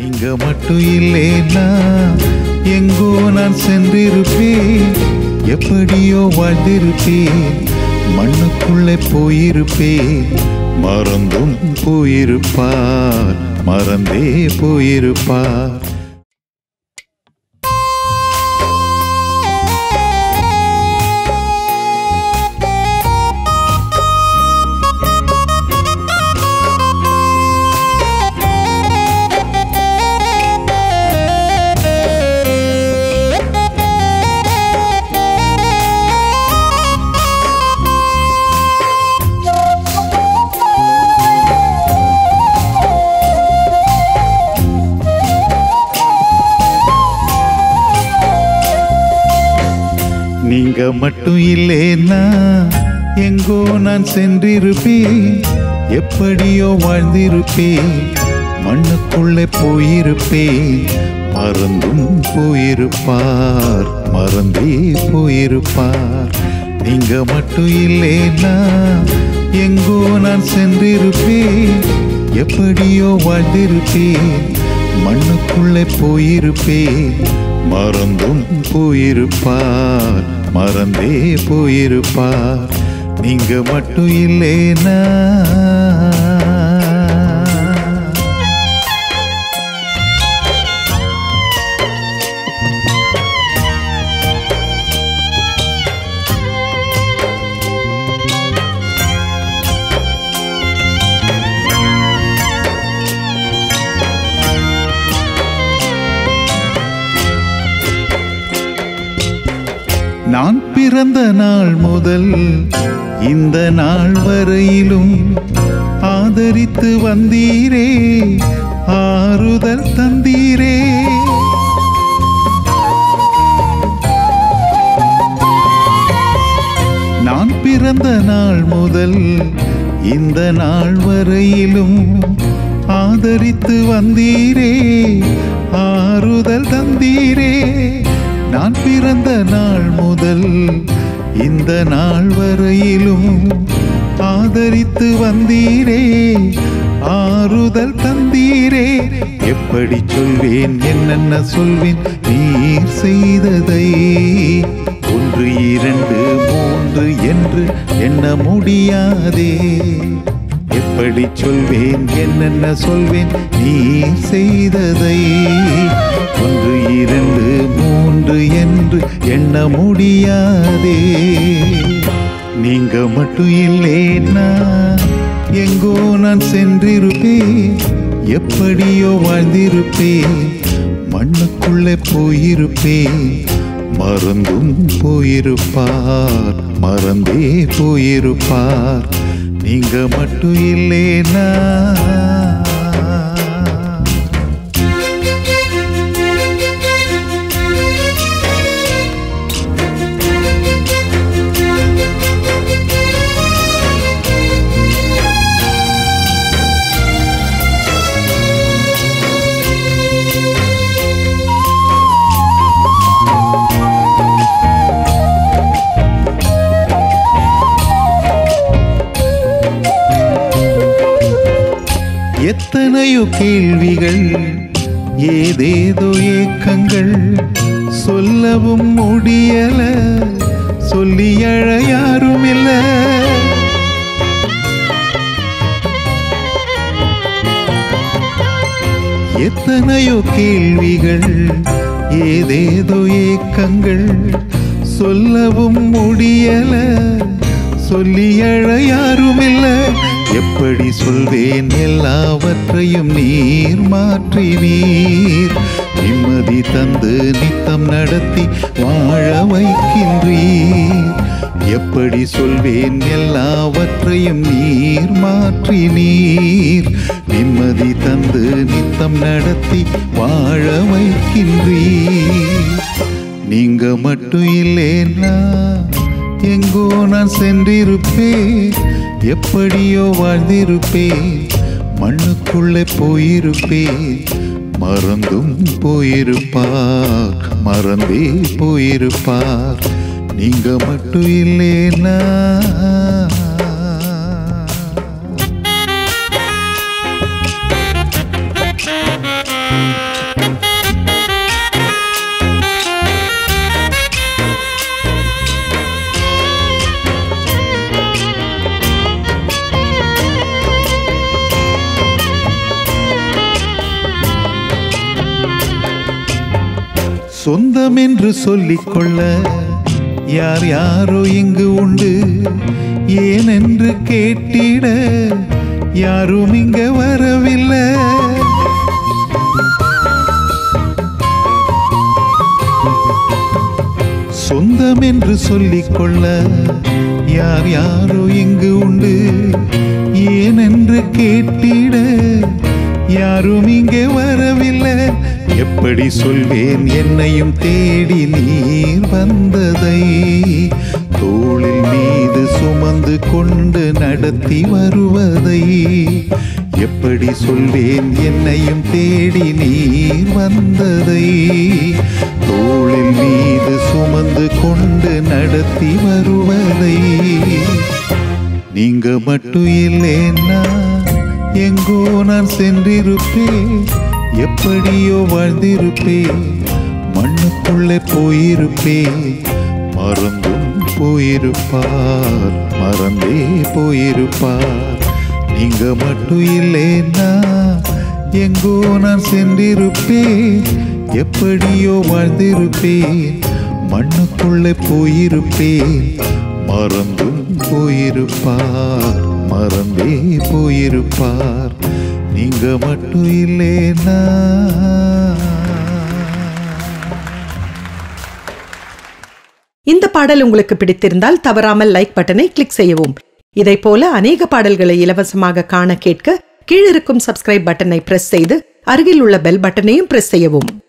நீங்க மட்டும் இல்லைன்னா எங்கோ நான் சென்றிருப்பேன் எப்படியோ வாழ்ந்திருப்பேன் மண்ணுக்குள்ளே போயிருப்பேன் மறந்தும் போயிருப்பார் மறந்தே போயிருப்பார் நீங்க மட்டும் இல்லைன்னா எங்கோ நான் சென்றிருப்பேன் எப்படியோ வாழ்ந்திருப்பேன் மண்ணுக்குள்ளே போயிருப்பேன் மறந்தும் போயிருப்பார் மறந்தே போயிருப்பார் நீங்க மட்டும் இல்லைன்னா எங்கோ நான் சென்றிருப்பேன் எப்படியோ வாழ்ந்திருப்பேன் மண்ணுக்குள்ளே போயிருப்பேன் மறந்தும் போயிருப்பார் மறந்தே போயிருப்பார் நீங்க மட்டும் இல்லைனா நான் பிறந்த நாள் முதல் இந்த நாள் வரையிலும் ஆதரித்து வந்தீரே ஆறுதல் தந்தீரே நான் பிறந்த நாள் முதல் இந்த நாள் வரையிலும் ஆதரித்து வந்தீரே ஆறுதல் தந்தீரே நான் பிறந்த நாள் முதல் இந்த நாள் வரையிலும் ஆதரித்து வந்தீரே ஆறுதல் தந்தீரே எப்படி சொல்வேன் என்னென்ன சொல்வேன் நீர் செய்ததை ஒன்று இரண்டு மூன்று என்று எண்ண முடியாதே எப்படி சொல்வேன் என்னென்ன சொல்வேன் நீ செய்ததை ஒன்று இரண்டு மூன்று என்று எண்ண முடியாதே நீங்க மட்டும் இல்லைன்னா எங்கோ நான் சென்றிருப்பேன் எப்படியோ வாழ்ந்திருப்பேன் மண்ணுக்குள்ளே போயிருப்பேன் மறந்தும் போயிருப்பார் மறந்தே போயிருப்பார் நீங்க மட்டும் இல்லைனா எத்தனையோ கேள்விகள் ஏதேதோ ஏக்கங்கள் சொல்லவும் முடியல சொல்லி அழ யாரும் இல்ல எத்தனையோ கேள்விகள் ஏதேதோ ஏக்கங்கள் சொல்லவும் முடியல சொல்லி அழ யாரும் இல்ல எப்படி சொல்வேன் எல்லாவற்றையும் நீர் மாற்றி நீர் நிம்மதி தந்து நித்தம் நடத்தி வாழ வைக்கின்றீர் எப்படி சொல்வேன் எல்லாவற்றையும் நீர் மாற்றி நீர் நிம்மதி தந்து நித்தம் நடத்தி வாழ வைக்கின்றீர் நீங்க மட்டும் இல்லைன்னா எங்கோ நான் சென்றிருப்பேன் எப்படியோ வாழ்ந்திருப்பேன் மண்ணுக்குள்ளே போயிருப்பேன் மறந்தும் போயிருப்பார் மறந்தே போயிருப்பார் நீங்க மட்டும் இல்லைன்னா சொந்தம் என்று சொல்லிக்கொள்ள யார் யாரோ இங்கு உண்டு ஏனென்று கேட்டிட யாரும் இங்க வரவில்லை சொந்தம் என்று சொல்லிக்கொள்ள யார் யாரோ இங்கு உண்டு ஏனென்று கேட்டிட யாரும் இங்கே வரவில்லை எப்படி சொல்வேன் என்னையும் தேடி நீர் வந்ததை தோளில் மீது சுமந்து கொண்டு நடத்தி வருவதை எப்படி சொல்வேன் என்னையும் தேடி நீர் வந்ததை தோளில் மீது சுமந்து கொண்டு நடத்தி வருவதை நீங்க மட்டும் இல்லைன்னா எங்கோ நான் சென்றிருப்பேன் எப்படியோ வாழ்ந்திருப்பேன் மண்ணுக்குள்ளே போயிருப்பேன் மறந்தும் போயிருப்பார் மறந்தே போயிருப்பார் நீங்க மட்டும் இல்லைன்னா எங்கோ நான் சென்றிருப்பேன் எப்படியோ வாழ்ந்திருப்பேன் மண்ணுக்குள்ளே போயிருப்பேன் மறந்தும் போயிருப்பார் மறந்தே போயிருப்பார் நீங்க மட்டும் இல்லைன்னா இந்த பாடல் உங்களுக்கு பிடித்திருந்தால் தவறாமல் லைக் பட்டனை கிளிக் செய்யவும் இதை போல அநேக பாடல்களை இலவசமாக காண கேட்க கீழிருக்கும் சப்ஸ்கிரைப் பட்டனை பிரஸ் செய்து அருகில் உள்ள பெல் பட்டனையும் பிரஸ் செய்யவும்